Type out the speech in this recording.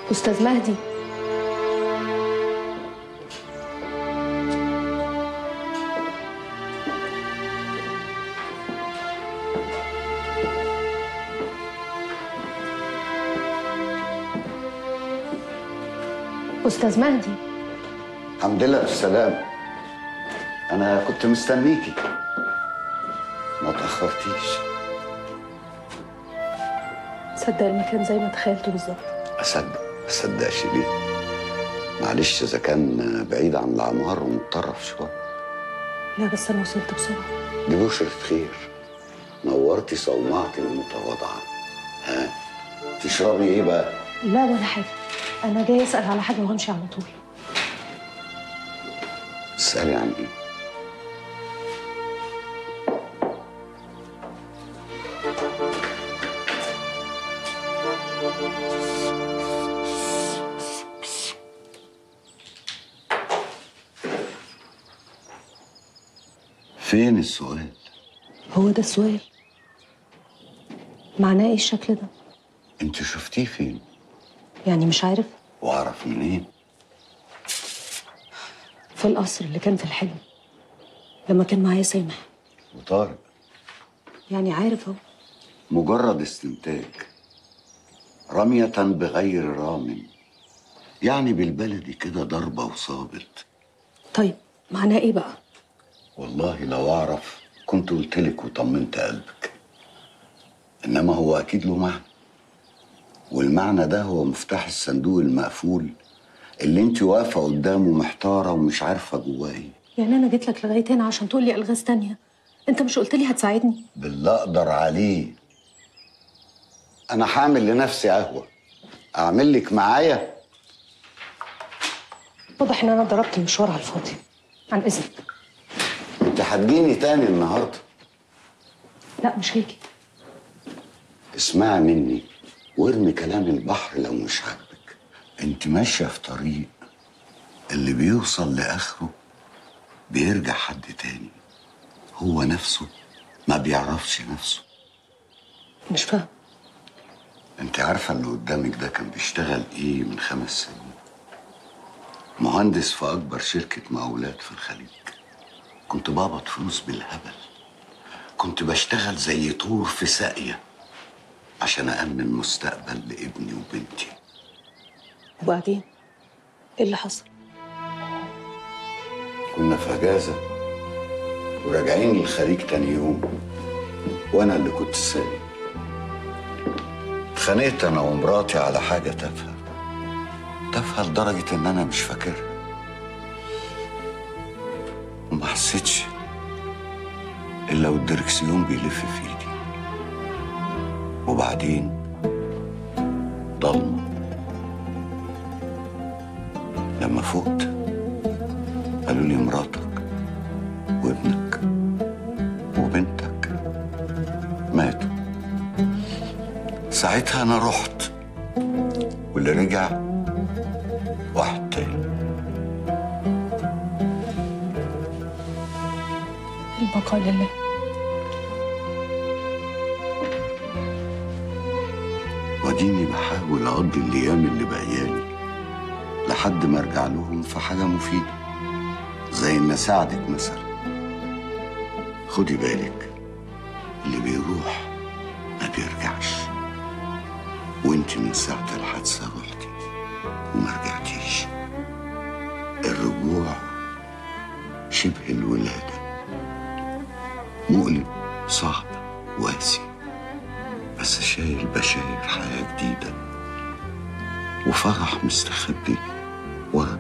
أستاذ مهدي أستاذ مهدي الحمد لله بالسلامة أنا كنت مستنيكي ما تأخرتيش صدق المكان زي ما تخيلته بالظبط أصدق أصدقش ليه معلش إذا كان بعيد عن العمار ومتطرف شوية لا بس أنا وصلت بسرعة دي بشرة خير نورتي صومعتي المتواضعة ها تشربي إيه بقى؟ لا ولا حاجة أنا جاي أسأل على حاجة وهمشي على طول تسألي عن إيه؟ فين السؤال؟ هو ده السؤال معناه إيه الشكل ده؟ انت شفتيه فين؟ يعني مش عارف واعرف منين؟ في القصر اللي كان في الحلم لما كان معايا سامح وطارق يعني عارف أهو مجرد استنتاج رمية بغير رام يعني بالبلدي كده ضربة وصابت طيب معناه إيه بقى؟ والله لو أعرف كنت قلتلك وطمنت قلبك إنما هو أكيد له معنى والمعنى ده هو مفتاح الصندوق المقفول اللي انت واقفة قدامه محتارة ومش عارفة جواه ايه يعني أنا جيت لك لغاية هنا عشان تقول لي ألغاز تانية أنت مش قلت لي هتساعدني؟ باللي أقدر عليه أنا حامل لنفسي قهوة أعمل لك معايا واضح إن أنا ضربت المشوار على الفاضي عن إذنك انت هتجيني تاني النهارده لا مش هيجي اسمعي مني وارمي كلام البحر لو مش عاجبك انت ماشيه في طريق اللي بيوصل لاخره بيرجع حد تاني هو نفسه ما بيعرفش نفسه مش فاهم انت عارفه اللي قدامك ده كان بيشتغل ايه من خمس سنين مهندس في اكبر شركه مقاولات في الخليج كنت بقبض فلوس بالهبل كنت بشتغل زي طور في ساقيه عشان أأمن مستقبل لابني وبنتي وبعدين إيه اللي حصل؟ كنا في أجازة وراجعين للخليج تاني يوم وأنا اللي كنت سايق اتخانقت أنا ومراتي على حاجة تافهة تافهة لدرجة إن أنا مش فاكرها وما حسيتش إلا والدركسيون بيلف في إيدي وبعدين ضلمة لما فقت قالوا لي مراتك وابنك وبنتك ماتوا ساعتها انا رحت واللي رجع واحد تاني البقاء لله واديني بحاول اقضي الايام اللي بقيالي لحد ما ارجع لهم في حاجه مفيده زي ان اساعدك مثلا خدي بالك اللي بيروح ما بيرجعش وانت من ساعه الحادثه رحتي وما رجعتيش الرجوع شبه الولاده مؤلم صعب واسي بس شايل بشاير حياة جديدة وفرح مستخبي ورا